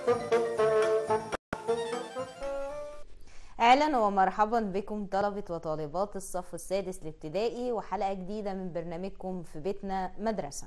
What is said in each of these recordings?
اهلا ومرحبا بكم طلبة وطالبات الصف السادس الابتدائي وحلقة جديدة من برنامجكم في بيتنا مدرسة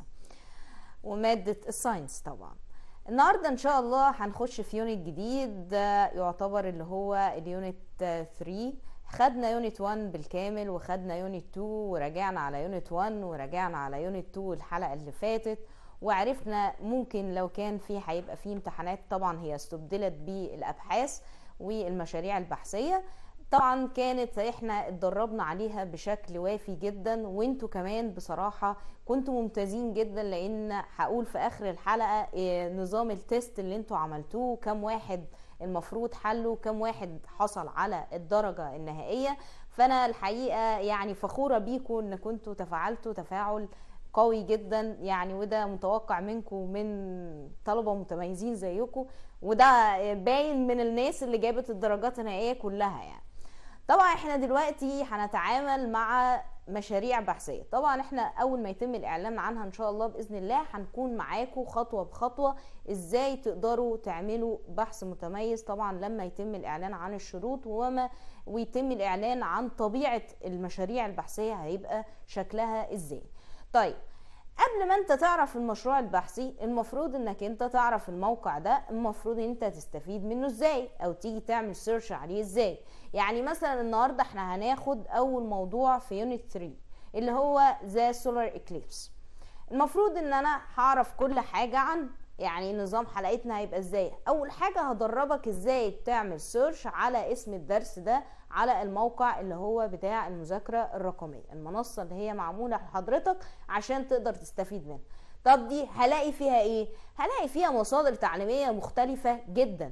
ومادة الساينس طبعا النهاردة ان شاء الله هنخش في يونت جديد آه، يعتبر اللي هو اليونت 3 خدنا يونت 1 بالكامل وخدنا يونت 2 وراجعنا على يونت 1 وراجعنا على يونت 2 الحلقة اللي فاتت وعرفنا ممكن لو كان في هيبقى في امتحانات طبعا هي استبدلت بالابحاث والمشاريع البحثيه طبعا كانت احنا اتدربنا عليها بشكل وافي جدا وانتوا كمان بصراحه كنتوا ممتازين جدا لان هقول في اخر الحلقه إيه نظام التيست اللي انتوا عملتوه كم واحد المفروض حله كم واحد حصل على الدرجه النهائيه فانا الحقيقه يعني فخوره بيكم ان كنتوا تفاعلتوا تفاعل قوي جدا يعني وده متوقع منكم من طلبه متميزين زيكم وده باين من الناس اللي جابت الدرجات النهائيه كلها يعني طبعا احنا دلوقتي هنتعامل مع مشاريع بحثيه طبعا احنا اول ما يتم الاعلان عنها ان شاء الله باذن الله هنكون معاكم خطوه بخطوه ازاي تقدروا تعملوا بحث متميز طبعا لما يتم الاعلان عن الشروط وما ويتم الاعلان عن طبيعه المشاريع البحثيه هيبقى شكلها ازاي طيب قبل ما انت تعرف المشروع البحثي المفروض انك انت تعرف الموقع ده المفروض انت تستفيد منه ازاي او تيجي تعمل سيرش عليه ازاي يعني مثلا النهارده احنا هناخد اول موضوع في يونت 3 اللي هو ذا سولار اكليبس المفروض ان انا هعرف كل حاجه عنه يعني نظام حلقتنا هيبقى ازاي اول حاجه هدربك ازاي تعمل سيرش على اسم الدرس ده على الموقع اللي هو بتاع المذاكره الرقميه المنصه اللي هي معموله لحضرتك عشان تقدر تستفيد منها طب دي هلاقي فيها ايه هلاقي فيها مصادر تعليميه مختلفه جدا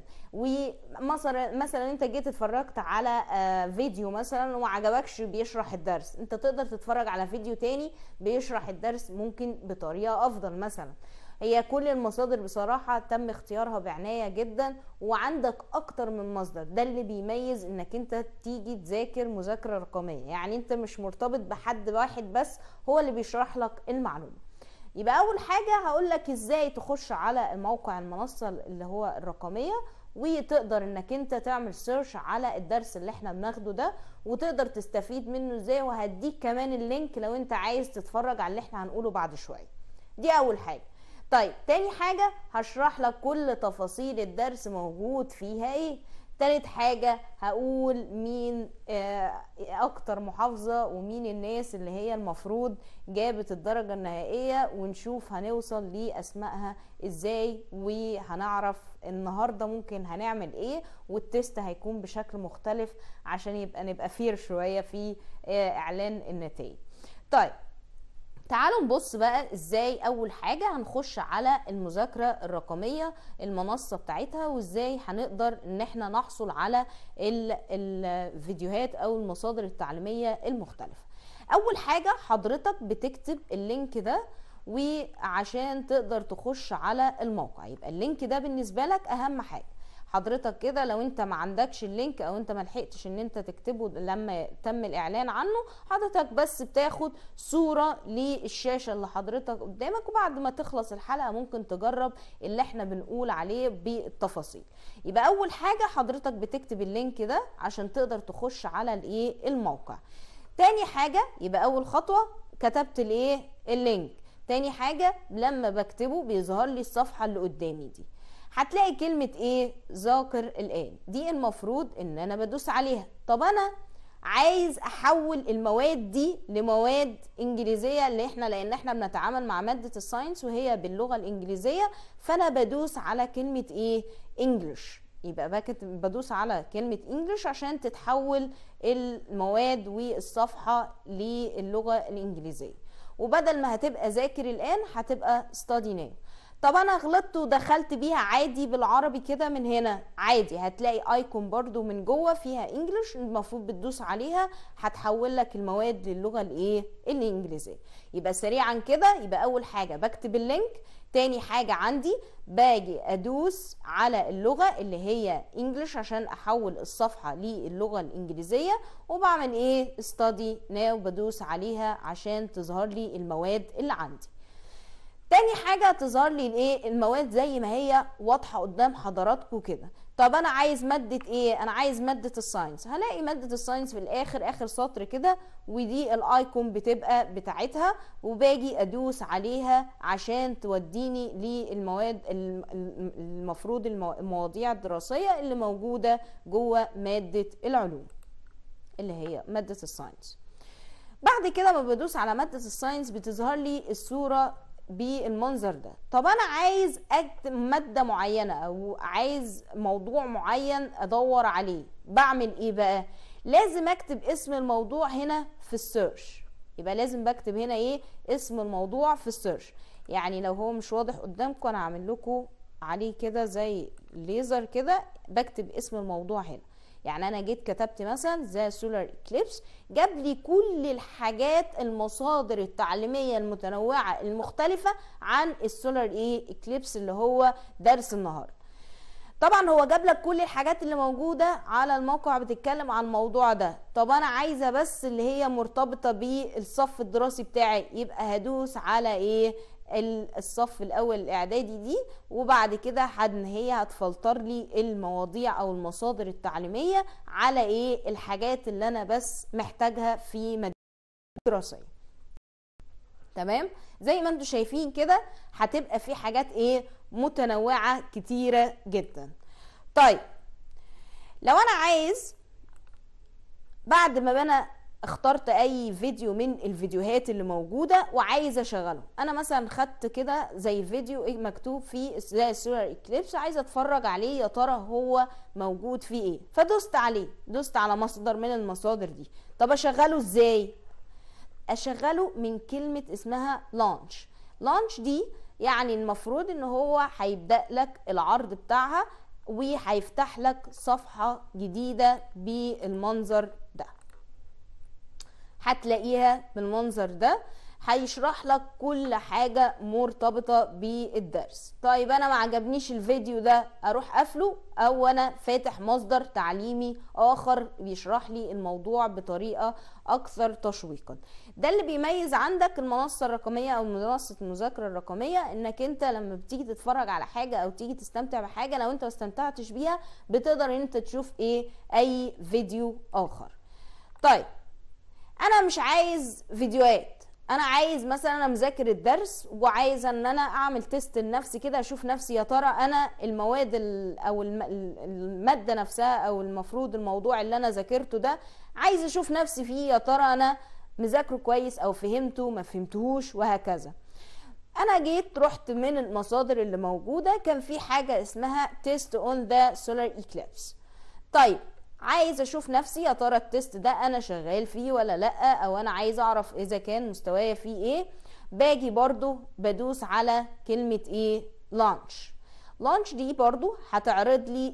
ومثلا مثلا انت جيت اتفرجت على آه، فيديو مثلا وما عجبكش بيشرح الدرس انت تقدر تتفرج على فيديو تاني بيشرح الدرس ممكن بطريقه افضل مثلا هي كل المصادر بصراحة تم اختيارها بعناية جدا وعندك اكتر من مصدر ده اللي بيميز انك انت تيجي تذاكر مذاكرة رقمية يعني انت مش مرتبط بحد واحد بس هو اللي بيشرح لك المعلومة يبقى اول حاجة هقول لك ازاي تخش على الموقع المنصة اللي هو الرقمية وتقدر انك انت تعمل سيرش على الدرس اللي احنا بناخده ده وتقدر تستفيد منه ازاي وهديك كمان اللينك لو انت عايز تتفرج على اللي احنا هنقوله بعد شوية دي اول حاجة طيب تاني حاجة هشرح لك كل تفاصيل الدرس موجود فيها ايه تالت حاجة هقول مين آه، اكتر محافظة ومين الناس اللي هي المفروض جابت الدرجة النهائية ونشوف هنوصل لاسمائها ازاي وهنعرف النهاردة ممكن هنعمل ايه والتست هيكون بشكل مختلف عشان يبقى نبقى فير شوية في آه، اعلان النتائج طيب تعالوا نبص بقى ازاي اول حاجة هنخش على المذاكرة الرقمية المنصة بتاعتها وازاي هنقدر ان احنا نحصل على ال- الفيديوهات او المصادر التعليمية المختلفة اول حاجة حضرتك بتكتب اللينك ده وعشان تقدر تخش على الموقع يبقى اللينك ده بالنسبة لك اهم حاجة حضرتك كده لو انت ما عندكش اللينك او انت ما لحقتش ان انت تكتبه لما تم الاعلان عنه حضرتك بس بتاخد صورة للشاشة اللي حضرتك قدامك وبعد ما تخلص الحلقة ممكن تجرب اللي احنا بنقول عليه بالتفاصيل يبقى اول حاجة حضرتك بتكتب اللينك ده عشان تقدر تخش على الايه الموقع تاني حاجة يبقى اول خطوة كتبت الايه اللينك تاني حاجة لما بكتبه بيظهر لي الصفحة اللي قدامي دي هتلاقي كلمة ايه ذاكر الآن دي المفروض ان انا بدوس عليها طب انا عايز احول المواد دي لمواد انجليزيه اللي احنا لان احنا بنتعامل مع ماده الساينس وهي باللغه الانجليزيه فانا بدوس على كلمه ايه انجلش يبقى بكتب بدوس على كلمه انجلش عشان تتحول المواد والصفحه للغه الانجليزيه وبدل ما هتبقى ذاكر الان هتبقى ستادي ناو طب انا غلطت ودخلت بيها عادي بالعربي كده من هنا عادي هتلاقي ايكون برضو من جوه فيها انجلش المفروض بتدوس عليها هتحول لك المواد للغه الايه الانجليزيه يبقى سريعا كده يبقى اول حاجه بكتب اللينك تاني حاجة عندي باجي ادوس على اللغة اللي هي انجلش عشان احول الصفحة للغة الانجليزية وبعمل ايه study now بدوس عليها عشان تظهر لي المواد اللي عندي تاني حاجة تظهر لي الايه المواد زي ما هي واضحة قدام حضراتكم كده طب انا عايز مادة ايه انا عايز مادة الساينس هلاقي مادة الساينس في الاخر اخر سطر كده ودي الايكون بتبقى بتاعتها وباجي ادوس عليها عشان توديني للمواد المفروض المواضيع الدراسية اللي موجودة جوه مادة العلوم اللي هي مادة الساينس بعد كده ما بدوس على مادة الساينس بتظهر لي الصورة بالمنظر ده طب انا عايز اكتب مادة معينة او عايز موضوع معين ادور عليه بعمل ايه بقى لازم اكتب اسم الموضوع هنا في السيرش يبقى لازم بكتب هنا ايه اسم الموضوع في السيرش يعني لو هو مش واضح قدامكم انا هعمل لكم عليه كده زي ليزر كده بكتب اسم الموضوع هنا يعني انا جيت كتبت مثلا ذا سولار اكليبس جاب لي كل الحاجات المصادر التعليميه المتنوعه المختلفه عن السولار ايه اكليبس اللي هو درس النهارده طبعا هو جاب لك كل الحاجات اللي موجوده على الموقع بتتكلم عن الموضوع ده طب انا عايزه بس اللي هي مرتبطه بالصف الدراسي بتاعي يبقى هدوس على ايه الصف الاول الاعدادي دي وبعد كده ان هي هتفلتر لي المواضيع او المصادر التعليميه على ايه الحاجات اللي انا بس محتاجها في مادة دراسيه تمام زي ما انتم شايفين كده هتبقى في حاجات ايه متنوعه كتيره جدا طيب لو انا عايز بعد ما انا اخترت اي فيديو من الفيديوهات اللي موجوده وعايزه اشغله انا مثلا خدت كده زي فيديو مكتوب فيه زي سولار اكليبس عايزه اتفرج عليه يا ترى هو موجود فيه ايه فدوست عليه دوست على مصدر من المصادر دي طب اشغله ازاي اشغله من كلمه اسمها لانش لانش دي يعني المفروض ان هو هيبدا لك العرض بتاعها وهيفتح لك صفحه جديده بالمنظر ده هتلاقيها بالمنظر ده هيشرح لك كل حاجة مرتبطة بالدرس طيب انا ما عجبنيش الفيديو ده اروح قافله او انا فاتح مصدر تعليمي اخر بيشرح لي الموضوع بطريقة اكثر تشويقا ده اللي بيميز عندك المنصة الرقمية او منصة المذاكرة الرقمية انك انت لما بتيجي تتفرج على حاجة او تيجي تستمتع بحاجة لو انت ما استمتعتش بيها بتقدر ان انت تشوف ايه اي فيديو اخر طيب انا مش عايز فيديوهات انا عايز مثلا انا مذاكر الدرس وعايزه ان انا اعمل تيست لنفسي كده اشوف نفسي يا ترى انا المواد او الماده نفسها او المفروض الموضوع اللي انا ذاكرته ده عايز اشوف نفسي فيه يا ترى انا مذاكره كويس او فهمته ما فهمتهوش وهكذا انا جيت رحت من المصادر اللي موجوده كان في حاجه اسمها تيست اون ذا سولار اكليبس طيب عايز اشوف نفسي يا ترى التست ده انا شغال فيه ولا لا او انا عايز اعرف اذا كان مستوايا فيه ايه باجي برضو بدوس على كلمة ايه لانش لانش دي برضو هتعرض لي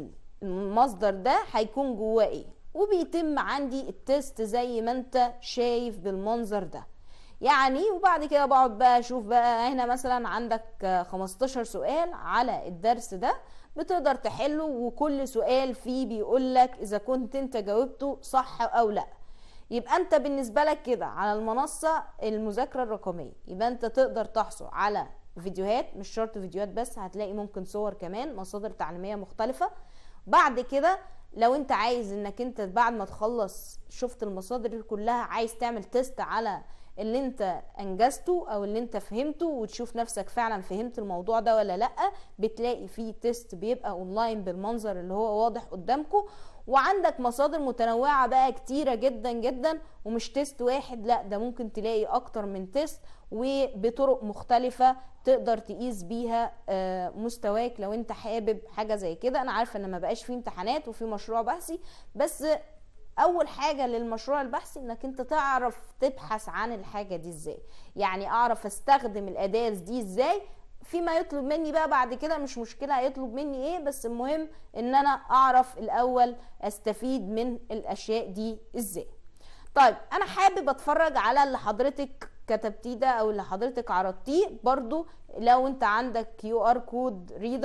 المصدر ده هيكون جواه ايه وبيتم عندي التست زي ما انت شايف بالمنظر ده يعني وبعد كده بقعد بقى اشوف بقى هنا مثلا عندك 15 سؤال على الدرس ده بتقدر تحله وكل سؤال فيه بيقول لك اذا كنت انت جاوبته صح او لا يبقى انت بالنسبه لك كده على المنصه المذاكره الرقميه يبقى انت تقدر تحصل على فيديوهات مش شرط فيديوهات بس هتلاقي ممكن صور كمان مصادر تعليميه مختلفه بعد كده لو انت عايز انك انت بعد ما تخلص شفت المصادر دي كلها عايز تعمل تيست على اللي انت انجزته او اللي انت فهمته وتشوف نفسك فعلا فهمت الموضوع ده ولا لا بتلاقي فيه تيست بيبقى اونلاين بالمنظر اللي هو واضح قدامكم وعندك مصادر متنوعة بقى كتيرة جدا جدا ومش تيست واحد لا ده ممكن تلاقي اكتر من تيست وبطرق مختلفة تقدر تقيس بيها مستواك لو انت حابب حاجة زي كده انا عارفة ان ما بقاش فيه امتحانات وفي مشروع بحثي بس اول حاجه للمشروع البحثي انك انت تعرف تبحث عن الحاجه دي ازاي يعني اعرف استخدم الاداه دي ازاي فيما يطلب مني بقى بعد كده مش مشكله هيطلب مني ايه بس المهم ان انا اعرف الاول استفيد من الاشياء دي ازاي طيب انا حابب اتفرج على اللي حضرتك كتبتيه ده او اللي حضرتك عرضتيه برضو لو انت عندك كيو ار كود ريدر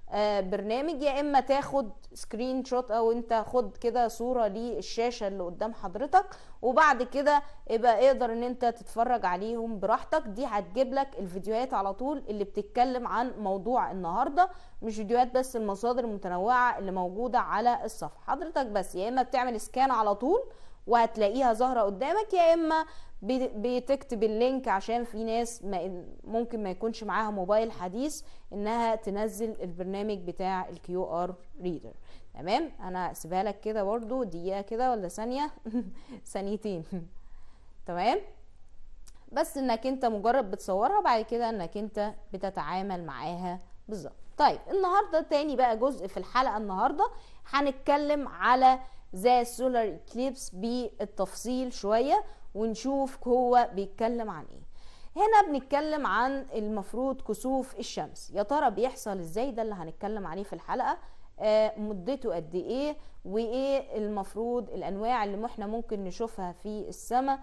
آه، برنامج يا اما تاخد سكرين شوت او انت خد كده صوره للشاشه اللي قدام حضرتك وبعد كده يبقى اقدر ان انت تتفرج عليهم براحتك دي هتجيب لك الفيديوهات على طول اللي بتتكلم عن موضوع النهارده مش فيديوهات بس المصادر المتنوعه اللي موجوده على الصفحه حضرتك بس يا اما بتعمل سكان على طول وهتلاقيها ظاهره قدامك يا اما بت- بتكتب اللينك عشان في ناس ما ممكن ما يكونش معاها موبايل حديث انها تنزل البرنامج بتاع الكيو ار ريدر تمام انا هسيبها لك كده برضو دقيقه كده ولا ثانيه ثانيتين تمام بس انك انت مجرد بتصورها بعد كده انك انت بتتعامل معاها بالظبط طيب النهارده تاني بقى جزء في الحلقه النهارده هنتكلم على ذا سولار اكليبس بالتفصيل شويه ونشوف هو بيتكلم عن ايه هنا بنتكلم عن المفروض كسوف الشمس يا ترى بيحصل ازاي ده اللي هنتكلم عليه في الحلقه آه مدته قد ايه وايه المفروض الانواع اللي احنا ممكن نشوفها في السماء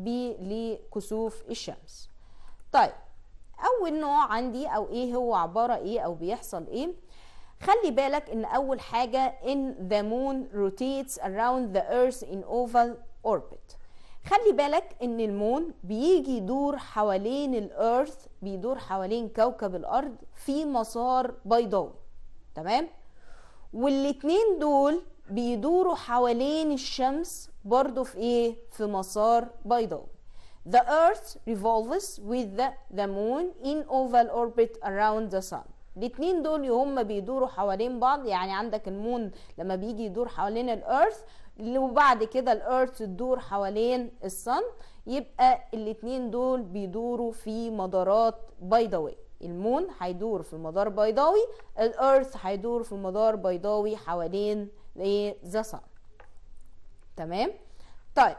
لكسوف الشمس طيب اول نوع عندي او ايه هو عباره ايه او بيحصل ايه خلي بالك ان اول حاجه in the moon rotates around the earth in oval orbit خلي بالك ان المون بيجي يدور حوالين الارث بيدور حوالين كوكب الارض في مسار بيضاوي تمام والاتنين دول بيدوروا حوالين الشمس برضو في ايه في مسار بيضاوي The earth revolves with the, the moon in oval orbit around the sun الاتنين دول هم بيدوروا حوالين بعض يعني عندك المون لما بيجي يدور حوالين الارث وبعد كده الارث تدور حوالين الصن يبقى الاتنين دول بيدوروا في مدارات بيضاوية المون هيدور في مدار بيضاوي الارث هيدور في مدار بيضاوي حوالين ذا صن تمام طيب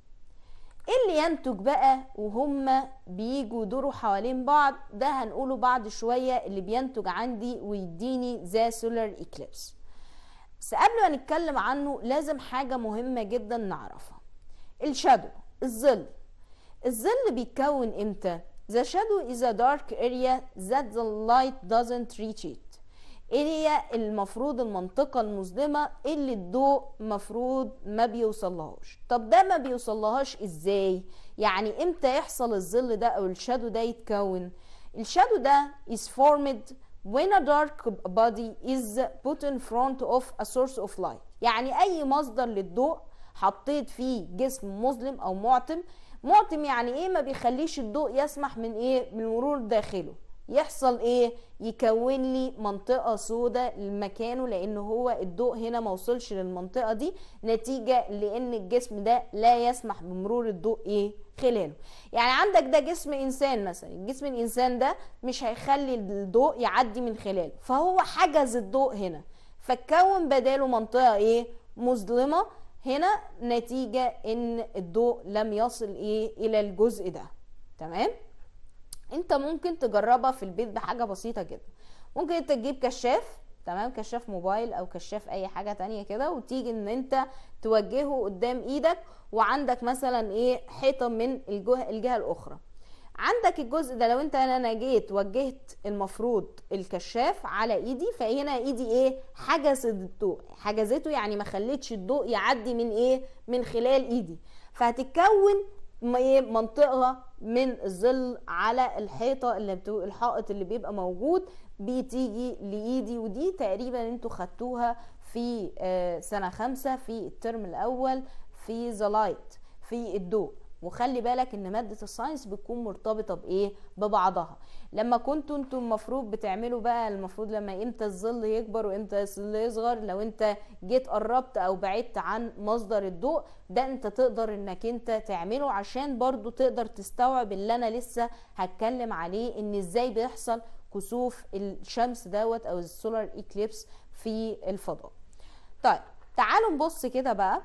ايه اللي ينتج بقى وهم بيجوا يدوروا حوالين بعض ده هنقوله بعد شويه اللي بينتج عندي ويديني ذا سولار اكليبس بس قبل ما نتكلم عنه لازم حاجه مهمه جدا نعرفها الشادو الظل الظل بيتكون امتى The shadow is a dark area that the light doesn't reach it ايه هي المفروض المنطقة المظلمة اللي الضوء مفروض ما بيوصلهاش طب ده ما بيوصلهاش ازاي يعني امتى يحصل الظل ده او الشادو ده يتكون الشادو ده is formed when a dark body is put in front of a source of light يعني اي مصدر للضوء حطيت فيه جسم مظلم او معتم معتم يعني ايه ما بيخليش الضوء يسمح من ايه من مرور داخله يحصل ايه يكون لي منطقة سوداء لمكانه لان هو الضوء هنا ما وصلش للمنطقة دي نتيجة لان الجسم ده لا يسمح بمرور الضوء ايه خلاله يعني عندك ده جسم انسان مثلا جسم الانسان ده مش هيخلي الضوء يعدي من خلاله فهو حجز الضوء هنا فكون بداله منطقة ايه مظلمة هنا نتيجة ان الضوء لم يصل ايه الى الجزء ده تمام انت ممكن تجربها في البيت بحاجه بسيطه جدا ممكن انت تجيب كشاف تمام كشاف موبايل او كشاف اي حاجه تانية كده وتيجي ان انت توجهه قدام ايدك وعندك مثلا ايه حيطه من الجهه الجهه الاخرى عندك الجزء ده لو انت انا جيت وجهت المفروض الكشاف على ايدي فهنا ايدي ايه حجزت الضوء حجزته يعني ما خلتش الضوء يعدي من ايه من خلال ايدي فهتتكون منطقه من الظل على الحيطه اللي بتو... الحائط اللي بيبقى موجود بتيجي لايدي ودي تقريبا انتوا خدتوها في سنه خمسة في الترم الاول في ذا لايت في الضوء وخلي بالك ان ماده الساينس بتكون مرتبطه بايه ببعضها لما كنتوا انتوا المفروض بتعملوا بقى المفروض لما امتى الظل يكبر وامتى الظل يصغر لو انت جيت قربت او بعدت عن مصدر الضوء ده انت تقدر انك انت تعمله عشان برضو تقدر تستوعب اللي انا لسه هتكلم عليه ان ازاي بيحصل كسوف الشمس دوت او السولار اكليبس في الفضاء طيب تعالوا نبص كده بقى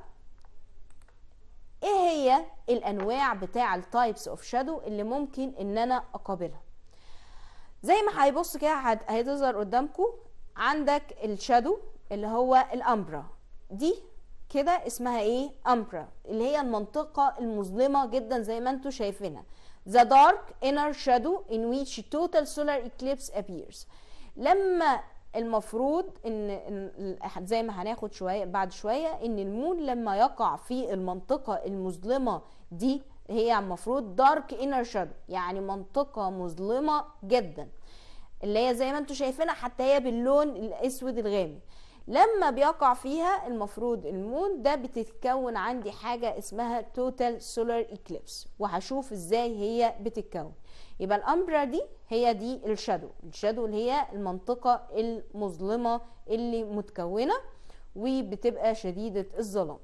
ايه هي الانواع بتاع التايبس اوف شادو اللي ممكن ان انا اقابلها زي ما هيبص كده هتظهر قدامكم عندك الشادو اللي هو الامبرا دي كده اسمها ايه امبرا اللي هي المنطقة المظلمة جدا زي ما انتم شايفينها the dark inner shadow in which total solar eclipse appears لما المفروض ان إن- زي ما هناخد شويه بعد شويه ان المون لما يقع في المنطقه المظلمه دي هي المفروض دارك انر شادو يعني منطقه مظلمه جدا اللي هي زي ما انتم شايفينها حتى هي باللون الاسود الغامق لما بيقع فيها المفروض المون ده بتتكون عندي حاجة اسمها توتال سولار اكليبس وهشوف ازاي هي بتتكون يبقى الامبرا دي هي دي الشادو الشادو اللي هي المنطقة المظلمة اللي متكونة وبتبقى شديدة الظلام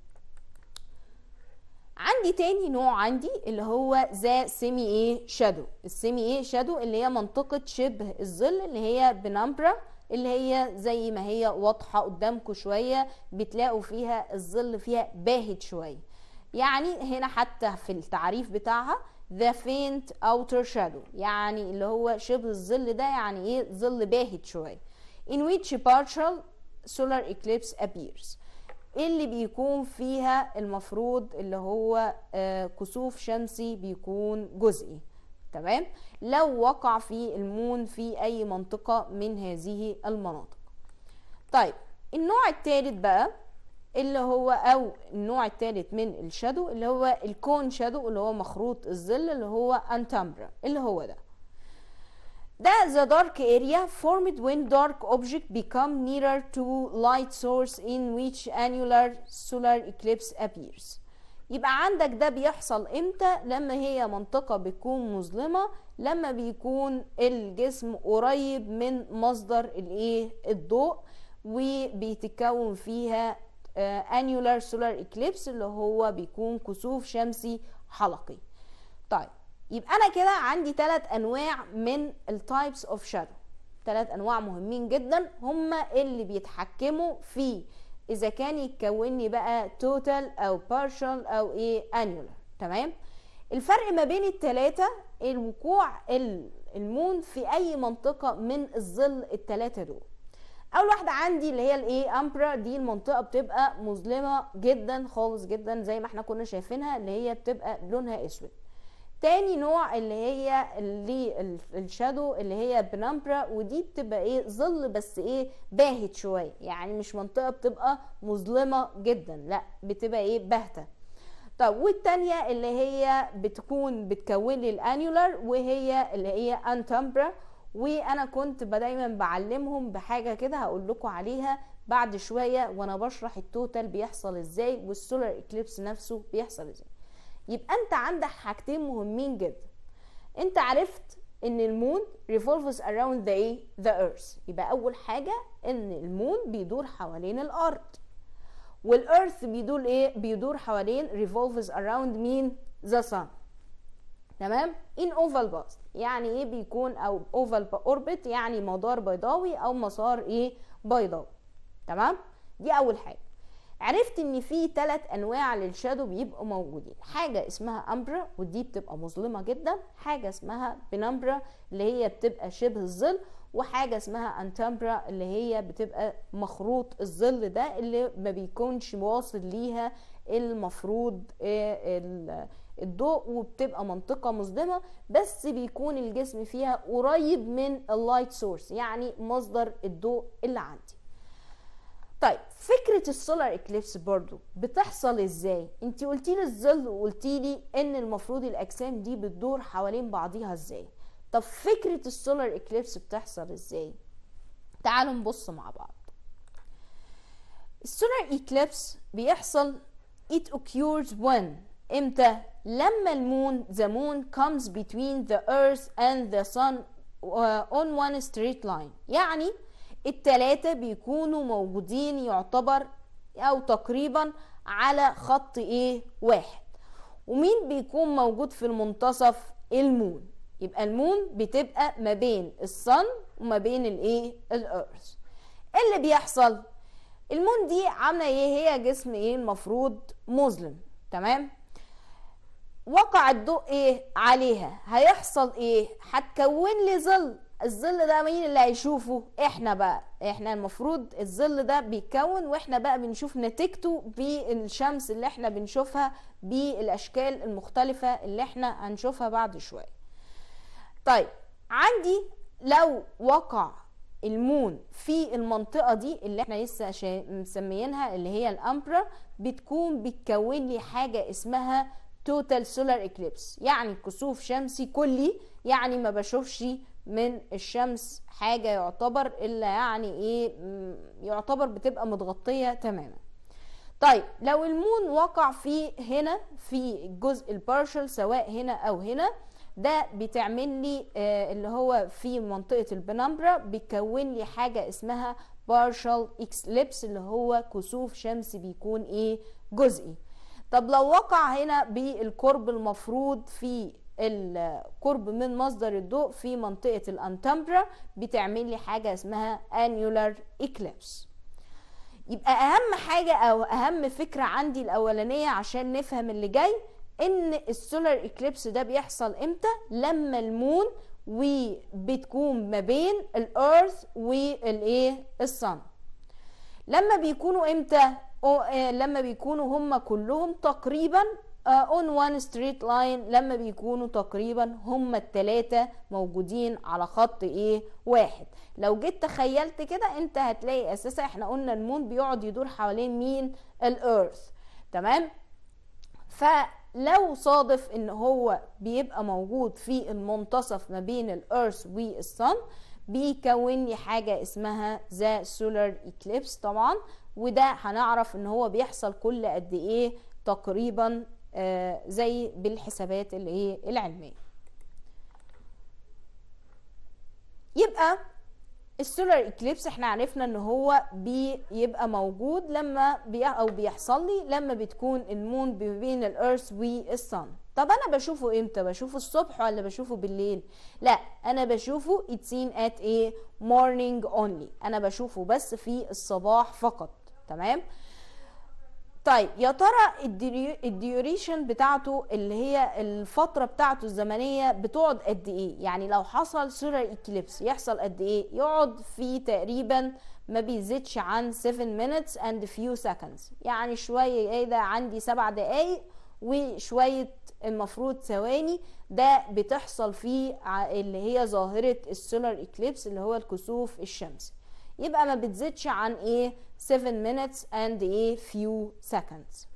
عندي تاني نوع عندي اللي هو ذا سيمي ايه شادو السيمي ايه شادو اللي هي منطقة شبه الظل اللي هي بنمبرا اللي هي زي ما هي واضحة قدامكم شوية بتلاقوا فيها الظل فيها باهت شوية يعني هنا حتى في التعريف بتاعها the faint outer shadow يعني اللي هو شبه الظل ده يعني ايه ظل باهت شوية in which partial solar eclipse appears اللي بيكون فيها المفروض اللي هو آه، كسوف شمسي بيكون جزئي تمام لو وقع في المون في اي منطقة من هذه المناطق طيب النوع الثالث بقى اللي هو او النوع الثالث من الشادو اللي هو الكون شادو اللي هو مخروط الظل اللي هو انتامبرا اللي هو ده ده the dark area formed when dark object become nearer to light source in which annular solar eclipse appears يبقى عندك ده بيحصل امتى لما هي منطقة بتكون مظلمة لما بيكون الجسم قريب من مصدر الايه الضوء وبيتكون فيها annular solar eclipse اللي هو بيكون كسوف شمسي حلقي طيب يبقى انا كده عندي ثلاث انواع من التايبس اوف شادو ثلاث انواع مهمين جدا هما اللي بيتحكموا في اذا كان يتكون لي بقى توتال او بارشال او ايه انيولار تمام الفرق ما بين الثلاثه الوقوع ال- المون في اي منطقه من الظل الثلاثه دول اول واحده عندي اللي هي الايه امبرا دي المنطقه بتبقى مظلمه جدا خالص جدا زي ما احنا كنا شايفينها اللي هي بتبقى لونها اسود تاني نوع اللي هي اللي ال- الشادو اللي هي بنمبرا ودي بتبقى ايه ظل بس ايه باهت شويه يعني مش منطقه بتبقى مظلمه جدا لا بتبقى ايه باهته طب والتانية اللي هي بتكون بتكون لي الانيولار وهي اللي هي انتمبرا وانا كنت ب- دايما بعلمهم بحاجه كده هقول لكم عليها بعد شويه وانا بشرح التوتال بيحصل ازاي والسولار اكليبس نفسه بيحصل ازاي يبقى انت عندك حاجتين مهمين جدا انت عرفت ان المون revolves around the ايه the earth يبقى اول حاجه ان المون بيدور حوالين الارض والارث بيدور ايه بيدور حوالين revolves around مين the sun تمام in oval path يعني ايه بيكون او oval orbit يعني مدار بيضاوي او مسار ايه بيضاوي تمام دي اول حاجه عرفت ان في ثلاث انواع للشادو بيبقوا موجودين حاجه اسمها امبرا ودي بتبقى مظلمه جدا حاجه اسمها بنمبرا اللي هي بتبقى شبه الظل وحاجه اسمها انتمبرا اللي هي بتبقى مخروط الظل ده اللي ما بيكونش واصل ليها المفروض آه، ال- الضوء وبتبقى منطقة مظلمة بس بيكون الجسم فيها قريب من اللايت سورس يعني مصدر الضوء اللي عندي طيب فكرة السولار اكليبس برضو بتحصل ازاي انت قلتي لي الظل وقلتي لي ان المفروض الاجسام دي بتدور حوالين بعضيها ازاي طب فكرة السولار اكليبس بتحصل ازاي تعالوا نبص مع بعض السولار اكليبس بيحصل it occurs when امتى لما المون the moon comes between the earth and the sun uh, on one straight line يعني التلاتة بيكونوا موجودين يعتبر او تقريبا على خط ايه واحد ومين بيكون موجود في المنتصف المون يبقى المون بتبقى ما بين الصن وما بين الايه الارث إيه اللي بيحصل المون دي عامله ايه هي جسم ايه المفروض مظلم تمام وقع الضوء ايه عليها هيحصل ايه هتكون لي ظل الظل ده مين اللي هيشوفه احنا بقى احنا المفروض الظل ده بيتكون واحنا بقى بنشوف نتيجته بالشمس اللي احنا بنشوفها بالاشكال المختلفة اللي احنا هنشوفها بعد شوية طيب عندي لو وقع المون في المنطقه دي اللي احنا لسه شا- مسميينها اللي هي الامبرا بتكون بتكون لي حاجه اسمها توتال سولار اكليبس يعني كسوف شمسي كلي يعني ما بشوفش من الشمس حاجه يعتبر الا يعني ايه م، يعتبر بتبقى متغطيه تماما طيب لو المون وقع في هنا في الجزء البارشل سواء هنا او هنا ده بتعمل لي آه اللي هو في منطقة البنمبرا بيكون لي حاجة اسمها partial eclipse اللي هو كسوف شمسي بيكون ايه جزئي طب لو وقع هنا بالقرب المفروض في القرب من مصدر الضوء في منطقة الانتمبرا بتعمل لي حاجة اسمها annular eclipse يبقى اهم حاجه او اهم فكره عندي الاولانيه عشان نفهم اللي جاي ان السولار اكليبس ده بيحصل امتى لما المون وبتكون ما بين الارث والايه الصن لما بيكونوا امتى أو آه لما بيكونوا هم كلهم تقريبا اون وان ستريت لاين لما بيكونوا تقريبا هم التلاتة موجودين على خط ايه واحد لو جيت تخيلت كده انت هتلاقي اساسا احنا قلنا المون بيقعد يدور حوالين مين الارث تمام فلو صادف ان هو بيبقى موجود في المنتصف ما بين الارث والصن بيكون لي حاجه اسمها ذا سولار اكليبس طبعا وده هنعرف ان هو بيحصل كل قد ايه تقريبا آه زي بالحسابات اللي هي العلميه يبقى السولار اكليبس احنا عرفنا ان هو بيبقى موجود لما بي او بيحصل لي لما بتكون المون بين الارث والصن طب انا بشوفه امتى بشوفه الصبح ولا بشوفه بالليل لا انا بشوفه it's seen at a morning only انا بشوفه بس في الصباح فقط تمام طيب يا ترى الديوريشن بتاعته اللي هي الفترة بتاعته الزمنية بتقعد قد ايه يعني لو حصل سولار اكليبس يحصل قد ايه يقعد في تقريبا ما بيزيدش عن 7 minutes and few seconds يعني شوية ايه ده عندي سبع دقايق وشوية المفروض ثواني ده بتحصل فيه اللي هي ظاهرة السولار اكليبس اللي هو الكسوف الشمسي يبقى ما بتزيدش عن ايه 7 minutes and a few seconds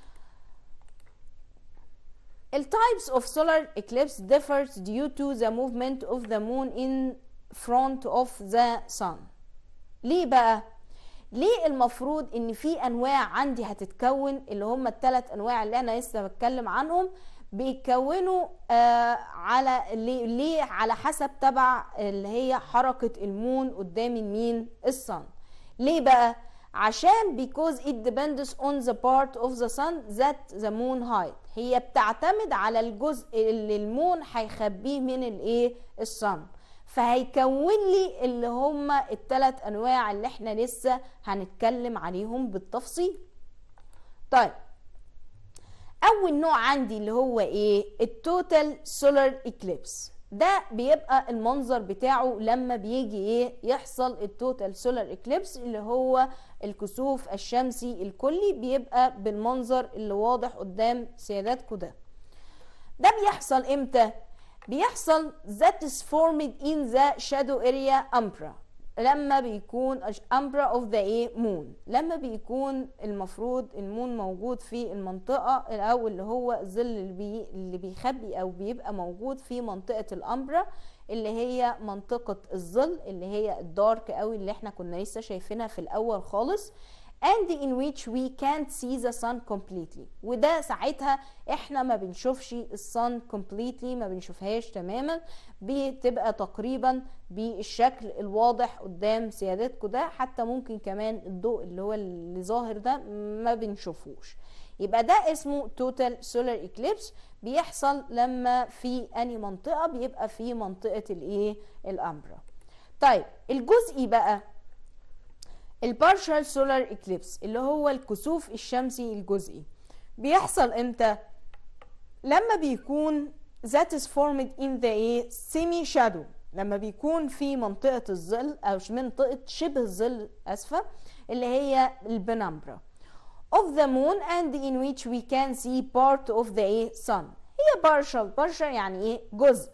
ال types of solar eclipse differs due to the movement of the moon in front of the sun ليه بقى ليه المفروض ان في انواع عندي هتتكون اللي هم الثلاث انواع اللي انا لسه بتكلم عنهم بيتكونوا آه على ليه, ليه على حسب تبع اللي هي حركة المون قدام مين الصن ليه بقى عشان because it depends on the part of the sun that the moon hide هي بتعتمد على الجزء اللي المون هيخبيه من الايه الصن فهيكون لي اللي هما الثلاث انواع اللي احنا لسه هنتكلم عليهم بالتفصيل طيب اول نوع عندي اللي هو ايه التوتال سولار اكليبس ده بيبقى المنظر بتاعه لما بيجي ايه يحصل التوتال سولار اكليبس اللي هو الكسوف الشمسي الكلي بيبقى بالمنظر اللي واضح قدام سياداتكم ده ده بيحصل امتى بيحصل that is formed in the shadow area umbra لما بيكون umbra of the a moon لما بيكون المفروض المون موجود في المنطقة او اللي هو الظل اللي, بي اللي بيخبي او بيبقى موجود في منطقة الامبرا اللي هي منطقة الظل اللي هي الدارك قوي اللي احنا كنا لسه شايفينها في الاول خالص and in which we can't see the sun completely وده ساعتها احنا ما بنشوفش الصن completely ما بنشوفهاش تماما بتبقى تقريبا بالشكل الواضح قدام سيادتكم ده حتى ممكن كمان الضوء اللي هو اللي ظاهر ده ما بنشوفوش يبقى ده اسمه total solar eclipse بيحصل لما في اني منطقه بيبقى في منطقه الايه الامبرا طيب الجزئي بقى البارشال سولار اكليبس اللي هو الكسوف الشمسي الجزئي بيحصل امتى لما بيكون that is formed in the semi shadow لما بيكون في منطقة الظل أو منطقة شبه الظل أسفة اللي هي البنمبرا of the moon and in which we can see part of the sun هي partial partial يعني ايه جزء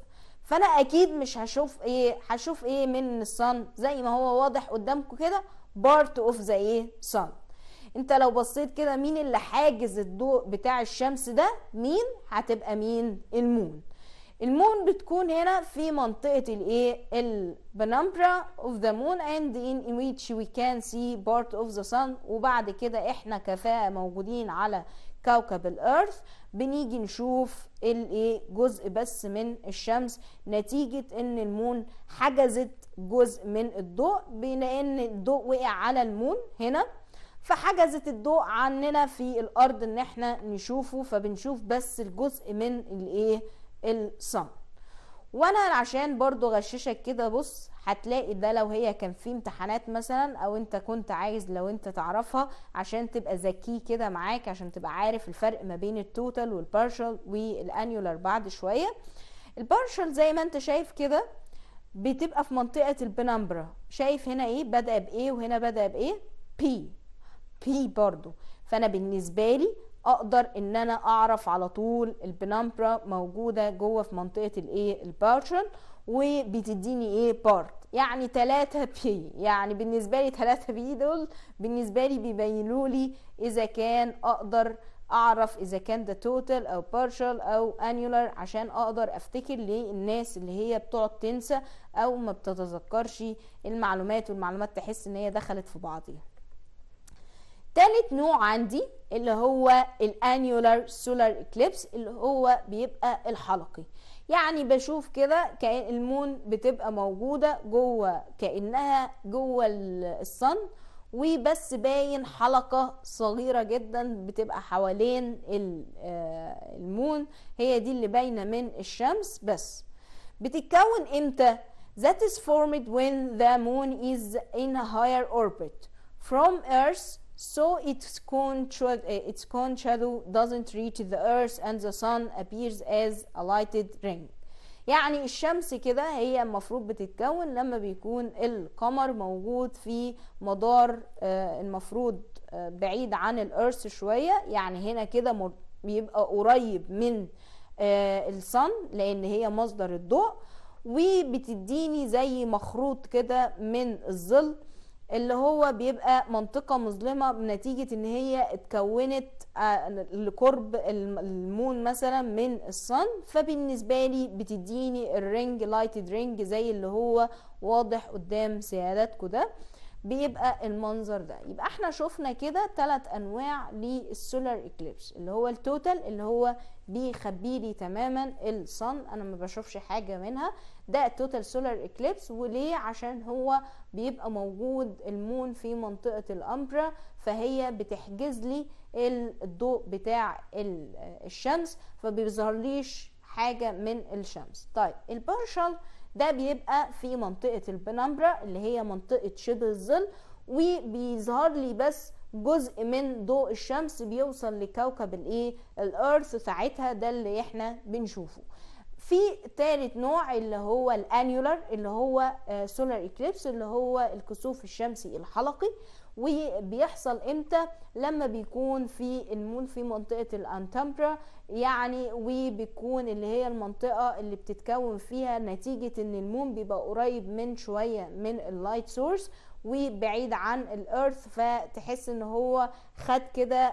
فانا اكيد مش هشوف ايه هشوف ايه من الصن زي ما هو واضح قدامكم كده بارت اوف ذا ايه صن انت لو بصيت كده مين اللي حاجز الضوء بتاع الشمس ده مين هتبقى مين المون المون بتكون هنا في منطقة الايه البنمبرا of the moon and in which we can see part of the sun وبعد كده احنا كفاءة موجودين على كوكب الارث بنيجي نشوف الايه جزء بس من الشمس نتيجة ان المون حجزت جزء من الضوء بان الضوء وقع على المون هنا فحجزت الضوء عننا في الارض ان احنا نشوفه فبنشوف بس الجزء من الايه الصن وانا عشان برضو غششك كده بص هتلاقي ده لو هي كان في امتحانات مثلا او انت كنت عايز لو انت تعرفها عشان تبقى ذكي كده معاك عشان تبقى عارف الفرق ما بين التوتال والبارشل والانيولار بعد شويه البارشل زي ما انت شايف كده بتبقى في منطقه البنمبرا شايف هنا ايه بدا بايه وهنا بدا بايه بي بي برضو فانا بالنسبه لي اقدر ان انا اعرف على طول البنمبرا موجوده جوه في منطقه الايه البارشل وبتديني ايه بارت يعني 3 بي يعني بالنسبه لي 3 بي دول بالنسبه لي بيبينوا لي اذا كان اقدر اعرف اذا كان ده توتال او بارشل او انيولار عشان اقدر افتكر للناس اللي هي بتقعد تنسى او ما بتتذكرش المعلومات والمعلومات تحس ان هي دخلت في بعضيها تالت نوع عندي اللي هو الانيولار سولار اكليبس اللي هو بيبقى الحلقي يعني بشوف كده كأن المون بتبقى موجودة جوه كأنها جوه الصن وبس باين حلقة صغيرة جدا بتبقى حوالين المون هي دي اللي باينة من الشمس بس بتتكون امتى that is formed when the moon is in a higher orbit from earth so its cone, its cone shadow doesn't reach the earth and the sun appears as a lighted ring يعني الشمس كده هي المفروض بتتكون لما بيكون القمر موجود في مدار المفروض بعيد عن الارث شوية يعني هنا كده بيبقى قريب من الصن لان هي مصدر الضوء وبتديني زي مخروط كده من الظل اللي هو بيبقى منطقة مظلمة بنتيجة ان هي اتكونت لقرب المون مثلا من الصن فبالنسبة لي بتديني الرينج لايتد رينج زي اللي هو واضح قدام سيادتكم ده بيبقى المنظر ده يبقى احنا شفنا كده ثلاث انواع للسولار اكليبس اللي هو التوتال اللي هو بيخبي لي تماما الصن انا ما بشوفش حاجه منها ده التوتال سولار اكليبس وليه عشان هو بيبقى موجود المون في منطقه الامبرا فهي بتحجز لي الضوء بتاع الشمس فبيظهرليش حاجه من الشمس طيب البارشل ده بيبقى في منطقة البنمبرا اللي هي منطقة شبه الظل وبيظهر لي بس جزء من ضوء الشمس بيوصل لكوكب الايه الارث ساعتها ده اللي احنا بنشوفه في تالت نوع اللي هو الانيولار اللي هو سولار اكليبس اللي هو الكسوف الشمسي الحلقي وبيحصل امتى لما بيكون في المون في منطقة الانتمبرا يعني وبيكون اللي هي المنطقة اللي بتتكون فيها نتيجة ان المون بيبقى قريب من شوية من اللايت سورس وبعيد عن الارث فتحس ان هو خد كده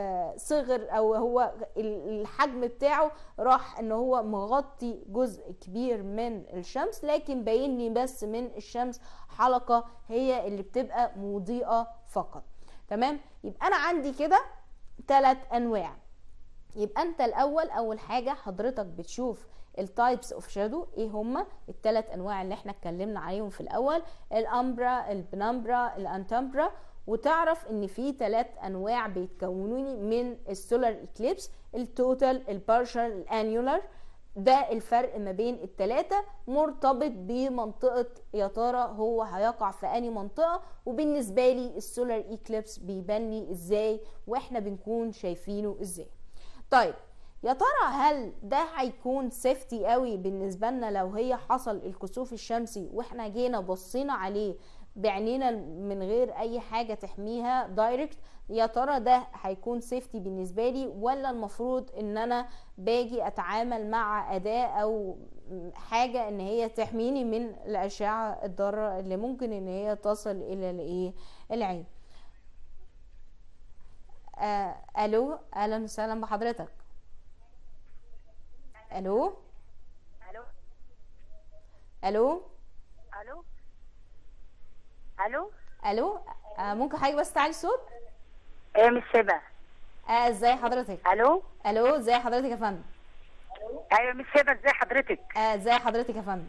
صغر او هو الحجم بتاعه راح ان هو مغطي جزء كبير من الشمس لكن باين لي بس من الشمس حلقة هي اللي بتبقى مضيئة فقط تمام يبقى انا عندي كده ثلاث انواع يبقى انت الاول اول حاجه حضرتك بتشوف التايبس اوف شادو ايه هما الثلاث انواع اللي احنا اتكلمنا عليهم في الاول الامبرا البنمبرا الانتمبرا وتعرف ان في ثلاث انواع بيتكونوني من السولار اكليبس التوتال البارشل الانيولار ده الفرق ما بين التلاتة مرتبط بمنطقة يا ترى هو هيقع في اني منطقة وبالنسبة لي السولار ايكليبس بيبان لي ازاي واحنا بنكون شايفينه ازاي طيب يا ترى هل ده هيكون سيفتي قوي بالنسبه لنا لو هي حصل الكسوف الشمسي واحنا جينا بصينا عليه بعينينا من غير اي حاجه تحميها دايركت يا ترى ده هيكون سيفتي بالنسبه لي ولا المفروض ان انا باجي اتعامل مع اداه او حاجة ان هي تحميني من الاشعة الضارة اللي ممكن ان هي تصل الى الايه العين آه الو اهلا وسهلا بحضرتك الو الو الو الو الو الو آه ممكن حضرتك بس تعلي الصوت ايه مش سبا آه ازاي حضرتك الو الو ازاي حضرتك يا فندم ايوه مش سبا ازي حضرتك آه ازاي حضرتك يا فندم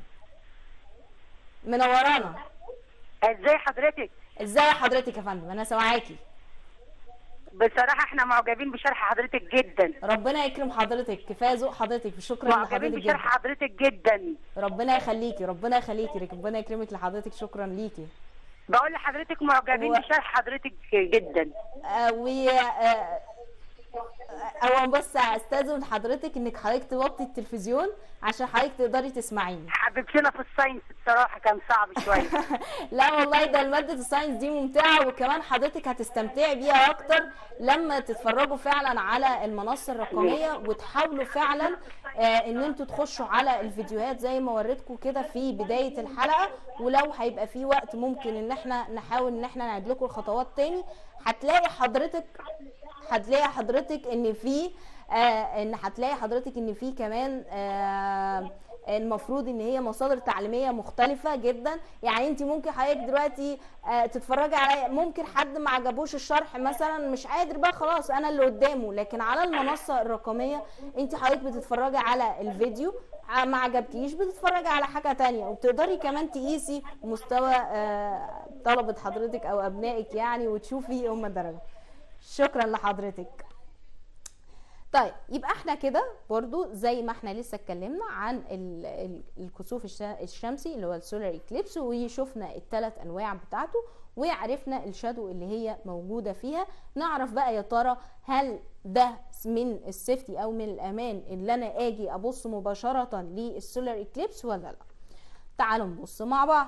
منورانا ازاي حضرتك ازاي حضرتك يا فندم انا سامعاكي بصراحه احنا معجبين بشرح حضرتك جدا ربنا يكرم حضرتك كفايه ذوق حضرتك شكرا معجبين لحضرتك بشرح جدا حضرتك جدا ربنا يخليكي ربنا يخليكي ربنا يكرمك لحضرتك شكرا ليكي بقول لحضرتك معجبين هو- بشرح حضرتك جدا آه و آه، هو بس استاذن حضرتك انك حضرتك توطي التلفزيون عشان حضرتك تقدري تسمعيني حبيبتنا في الساينس بصراحه كان صعب شويه لا والله ده مادة الساينس دي ممتعة وكمان حضرتك هتستمتعي بيها أكتر لما تتفرجوا فعلا على المنصة الرقمية وتحاولوا فعلا آه إن انتوا تخشوا على الفيديوهات زي ما وريتكم كده في بداية الحلقة ولو هيبقى في وقت ممكن إن احنا نحاول إن احنا نعيد لكم الخطوات تاني هتلاقي حضرتك هتلاقي حضرتك ان في آه ان هتلاقي حضرتك ان في كمان آه المفروض ان هي مصادر تعليميه مختلفه جدا يعني انت ممكن حضرتك دلوقتي آه تتفرجي على ممكن حد ما عجبوش الشرح مثلا مش قادر بقى خلاص انا اللي قدامه لكن على المنصه الرقميه انت حضرتك بتتفرجي على الفيديو ع- ما عجبكيش بتتفرجي على حاجه تانية وبتقدري كمان تقيسي مستوى آه طلبه حضرتك او ابنائك يعني وتشوفي هم درجه شكرا لحضرتك طيب يبقى احنا كده برضو زي ما احنا لسه اتكلمنا عن ال- ال- الكسوف الش- الشمسي اللي هو السولار اكليبس وشفنا الثلاث انواع بتاعته وعرفنا الشادو اللي هي موجوده فيها نعرف بقى يا ترى هل ده من السيفتي او من الامان اللي انا اجي ابص مباشره للسولار اكليبس ولا لا تعالوا نبص مع بعض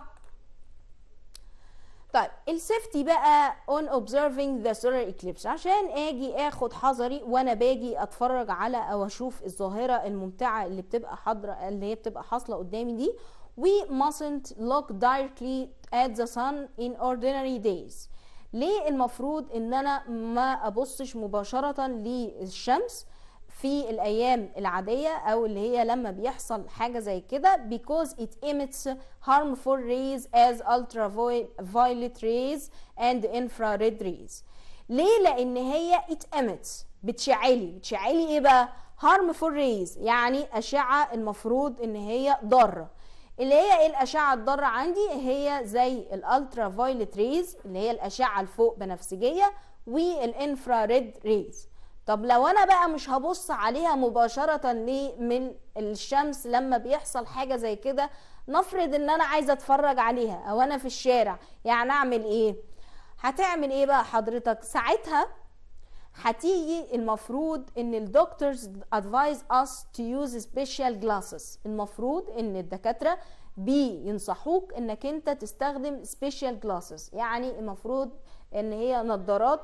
طيب السيفتي بقى on observing the solar eclipse عشان اجي اخد حذري وانا باجي اتفرج على او اشوف الظاهره الممتعه اللي بتبقى حاضره اللي هي بتبقى حاصله قدامي دي we mustn't look directly at the sun in ordinary days ليه المفروض ان انا ما ابصش مباشره للشمس في الايام العاديه او اللي هي لما بيحصل حاجه زي كده because it emits harmful rays as ultraviolet rays and infrared rays ليه لان هي it emits بتشعلي بتشعلي ايه بقى harmful rays يعني اشعه المفروض ان هي ضاره اللي هي ايه الاشعه الضاره عندي هي زي الالترا فايولت ريز اللي هي الاشعه الفوق بنفسجيه والانفراريد ريز طب لو انا بقى مش هبص عليها مباشره ليه من الشمس لما بيحصل حاجه زي كده نفرض ان انا عايزه اتفرج عليها او انا في الشارع يعني اعمل ايه هتعمل ايه بقى حضرتك ساعتها هتيجي المفروض ان الدكتورز advise us to use special glasses المفروض ان الدكاتره بينصحوك انك انت تستخدم special glasses يعني المفروض ان هي نظارات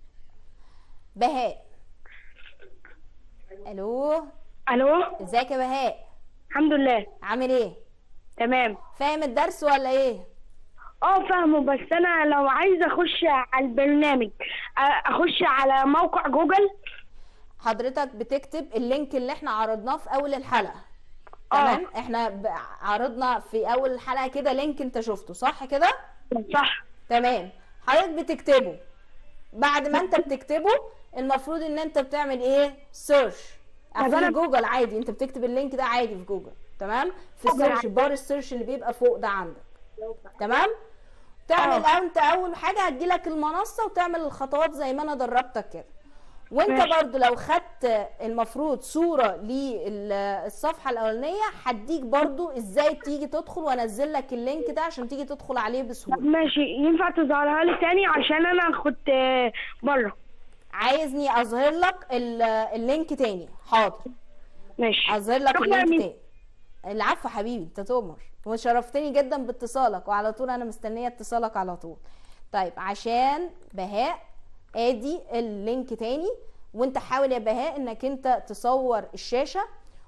بهاء الو الو ازيك يا بهاء الحمد لله عامل ايه تمام فاهم الدرس ولا ايه اه فاهمه بس انا لو عايزه اخش على البرنامج آه، اخش على موقع جوجل حضرتك بتكتب اللينك اللي احنا عرضناه في اول الحلقه اه. تمام احنا ب- عرضنا في اول الحلقه كده لينك انت شفته صح كده صح تمام حضرتك بتكتبه بعد ما انت بتكتبه المفروض ان انت بتعمل ايه سيرش طب في أنا- جوجل عادي انت بتكتب اللينك ده عادي في جوجل تمام في جوجل السيرش عادي. بار السيرش اللي بيبقى فوق ده عندك تمام تعمل اه. انت اول حاجه هتجيلك المنصه وتعمل الخطوات زي ما انا دربتك كده وانت ماشي. برضو لو خدت المفروض صوره للصفحه الاولانيه هديك برضو ازاي تيجي تدخل وانزل لك اللينك ده عشان تيجي تدخل عليه بسهوله ماشي ينفع تظهرها لي تاني عشان انا كنت آه، بره عايزني اظهر لك ال- اللينك تاني حاضر ماشي اظهر لك شكراً اللينك ميس. تاني العفو حبيبي انت تؤمر وشرفتني جدا باتصالك وعلى طول انا مستنيه اتصالك على طول طيب عشان بهاء ادي اللينك تاني وانت حاول يا بهاء انك انت تصور الشاشه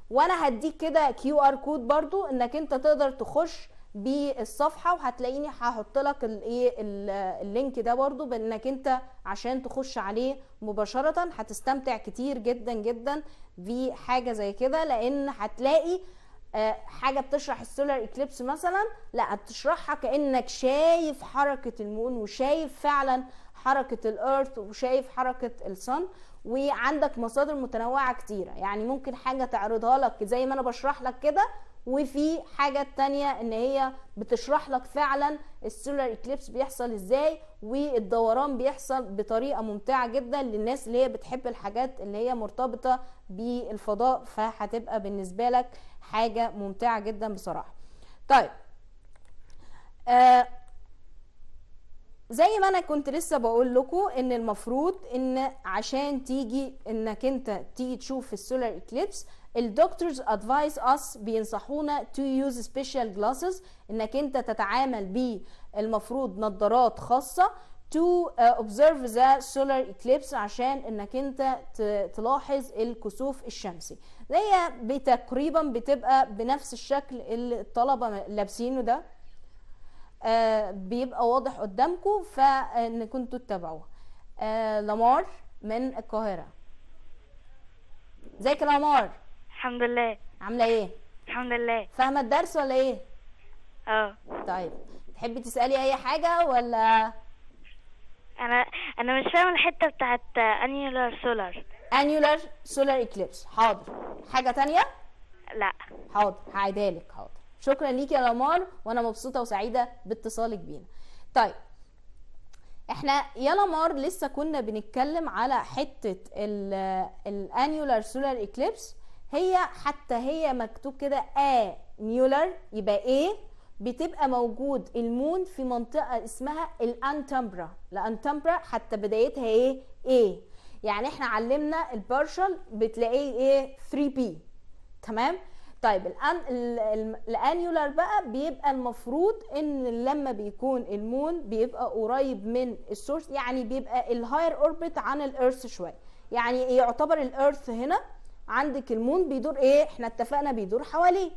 وانا هديك كده كيو ار كود برضو انك انت تقدر تخش بالصفحه وهتلاقيني هحط لك الايه ال- اللينك ده برضو بانك انت عشان تخش عليه مباشره هتستمتع كتير جدا جدا بحاجه زي كده لان هتلاقي آه، حاجه بتشرح السولار اكليبس مثلا لا بتشرحها كانك شايف حركه المون وشايف فعلا حركه الارث وشايف حركه الصن وعندك مصادر متنوعه كتيره يعني ممكن حاجه تعرضها لك زي ما انا بشرح لك كده وفي حاجة تانية ان هي بتشرح لك فعلا السولار اكليبس بيحصل ازاي والدوران بيحصل بطريقة ممتعة جدا للناس اللي هي بتحب الحاجات اللي هي مرتبطة بالفضاء فهتبقى بالنسبة لك حاجة ممتعة جدا بصراحة طيب آه زي ما انا كنت لسه بقول لكم ان المفروض ان عشان تيجي انك انت تيجي تشوف السولار اكليبس الدكتورز ادفايس اس بينصحونا تو يوز سبيشال جلاسز انك انت تتعامل ب المفروض نظارات خاصه to uh, observe the solar eclipse عشان انك انت ت- تلاحظ الكسوف الشمسي هي بتقريبا بتبقى بنفس الشكل اللي الطلبه لابسينه ده آه، بيبقى واضح قدامكم فان كنتوا تتابعوه آه، لامار من القاهره ازيك يا لامار الحمد لله عامله ايه الحمد لله فاهمه الدرس ولا ايه اه طيب تحبي تسالي اي حاجه ولا انا انا مش فاهم الحته بتاعت انيولار سولار annular solar eclipse حاضر حاجه تانية لا حاضر هعيدها لك حاضر شكرا ليك يا لامار وانا مبسوطه وسعيده باتصالك بينا طيب احنا يا لامار لسه كنا بنتكلم على حته الانيولار سولار اكليبس هي حتى هي مكتوب كده ا نيولار يبقى ايه بتبقى موجود المون في منطقه اسمها الانتمبرا الانتمبرا حتى بدايتها ايه ايه يعني احنا علمنا البارشل بتلاقيه ايه 3 بي تمام طيب الان ال- ال- الانيولار بقى بيبقى المفروض ان لما بيكون المون بيبقى قريب من السورس يعني بيبقى الهاير اوربت عن الارث شويه يعني إيه يعتبر الارث هنا عندك المون بيدور ايه احنا اتفقنا بيدور حواليه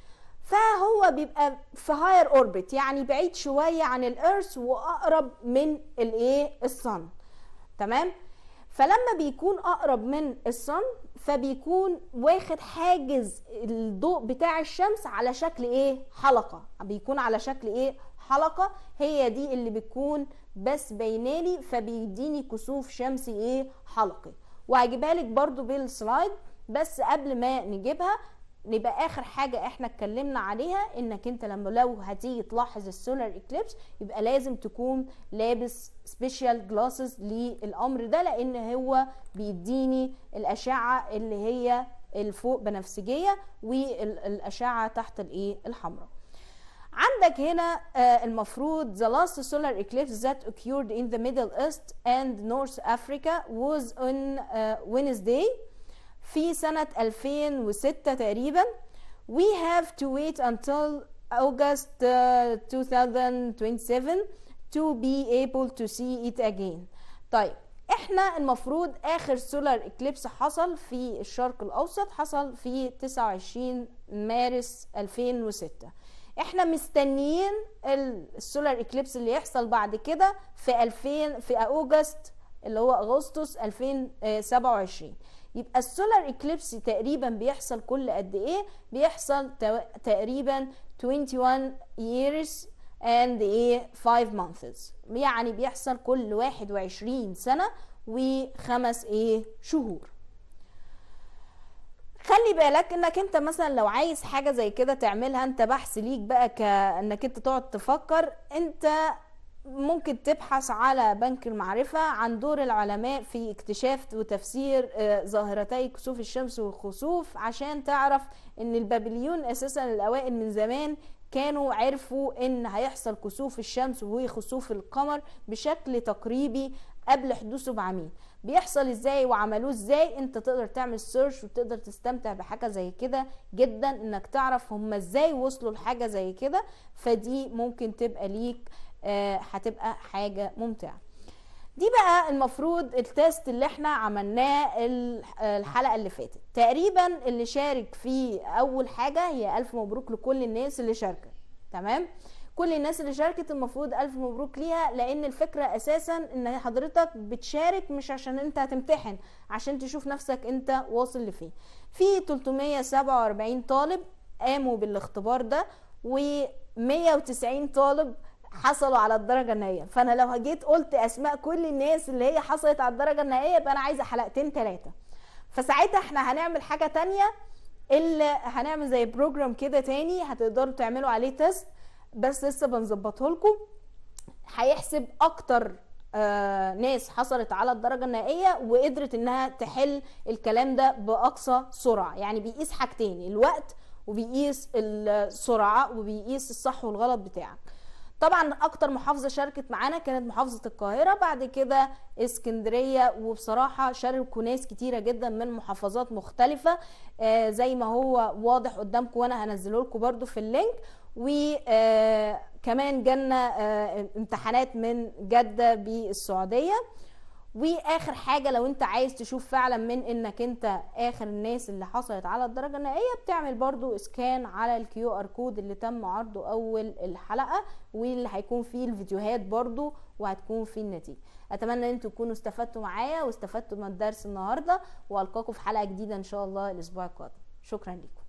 فهو بيبقى في هاير اوربت يعني بعيد شويه عن الارث واقرب من الايه الصن تمام فلما بيكون اقرب من الصن فبيكون واخد حاجز الضوء بتاع الشمس على شكل ايه حلقة بيكون على شكل ايه حلقة هي دي اللي بتكون بس بينالي فبيديني كسوف شمسي ايه حلقي وهجيبها لك برضو بالسلايد بس قبل ما نجيبها نبقى اخر حاجه احنا اتكلمنا عليها انك انت لما لو هتيجي تلاحظ السولار اكليبس يبقى لازم تكون لابس سبيشال جلاسز للامر ده لان هو بيديني الاشعه اللي هي الفوق بنفسجيه والاشعه تحت الايه الحمراء عندك هنا آه، المفروض the last solar eclipse that occurred in the Middle East and North Africa was on uh, Wednesday في سنة 2006 تقريبا we have to wait until August uh, 2027 to be able to see it again طيب احنا المفروض اخر سولار اكليبس حصل في الشرق الاوسط حصل في 29 مارس 2006 احنا مستنيين السولار اكليبس اللي يحصل بعد كده في 2000 في اوجست اللي هو اغسطس 2027 يبقى السولار اكليبس تقريبا بيحصل كل قد ايه بيحصل تو- تقريبا 21 years and ايه 5 months يعني بيحصل كل 21 سنة وخمس ايه شهور خلي بالك انك انت مثلا لو عايز حاجه زي كده تعملها انت بحث ليك بقى كانك انت تقعد تفكر انت ممكن تبحث على بنك المعرفة عن دور العلماء في اكتشاف وتفسير آه، ظاهرتي كسوف الشمس والخسوف عشان تعرف ان البابليون اساسا الاوائل من زمان كانوا عرفوا ان هيحصل كسوف الشمس وخسوف القمر بشكل تقريبي قبل حدوثه بعامين بيحصل ازاي وعملوه ازاي انت تقدر تعمل سيرش وتقدر تستمتع بحاجه زي كده جدا انك تعرف هم ازاي وصلوا لحاجه زي كده فدي ممكن تبقى ليك آه، هتبقى حاجه ممتعه دي بقى المفروض التيست اللي احنا عملناه ال- الحلقه اللي فاتت تقريبا اللي شارك في اول حاجه هي الف مبروك لكل الناس اللي شاركت تمام كل الناس اللي شاركت المفروض الف مبروك ليها لان الفكره اساسا ان حضرتك بتشارك مش عشان انت هتمتحن عشان تشوف نفسك انت واصل لفين في 347 طالب قاموا بالاختبار ده و190 طالب حصلوا على الدرجه النهائيه فانا لو جيت قلت اسماء كل الناس اللي هي حصلت على الدرجه النهائيه يبقى انا عايزه حلقتين ثلاثه فساعتها احنا هنعمل حاجه تانية اللي هنعمل زي بروجرام كده تاني هتقدروا تعملوا عليه تيست بس لسه بنظبطه لكم هيحسب اكتر آه ناس حصلت على الدرجة النهائية وقدرت انها تحل الكلام ده بأقصى سرعة يعني بيقيس حاجتين الوقت وبيقيس السرعة وبيقيس الصح والغلط بتاعك طبعا اكتر محافظة شاركت معانا كانت محافظة القاهرة بعد كده اسكندرية وبصراحة شاركوا ناس كتيرة جدا من محافظات مختلفة آه زي ما هو واضح قدامكم وانا هنزله لكم برضو في اللينك وكمان جالنا آه، امتحانات من جدة بالسعودية واخر حاجه لو انت عايز تشوف فعلا من انك انت اخر الناس اللي حصلت على الدرجه النهائيه بتعمل برضو اسكان على الكيو ار كود اللي تم عرضه اول الحلقه واللي هيكون فيه الفيديوهات برضو وهتكون فيه النتيجه اتمنى ان انتوا تكونوا استفدتوا معايا واستفدتوا من الدرس النهارده والقاكم في حلقه جديده ان شاء الله الاسبوع القادم شكرا لكم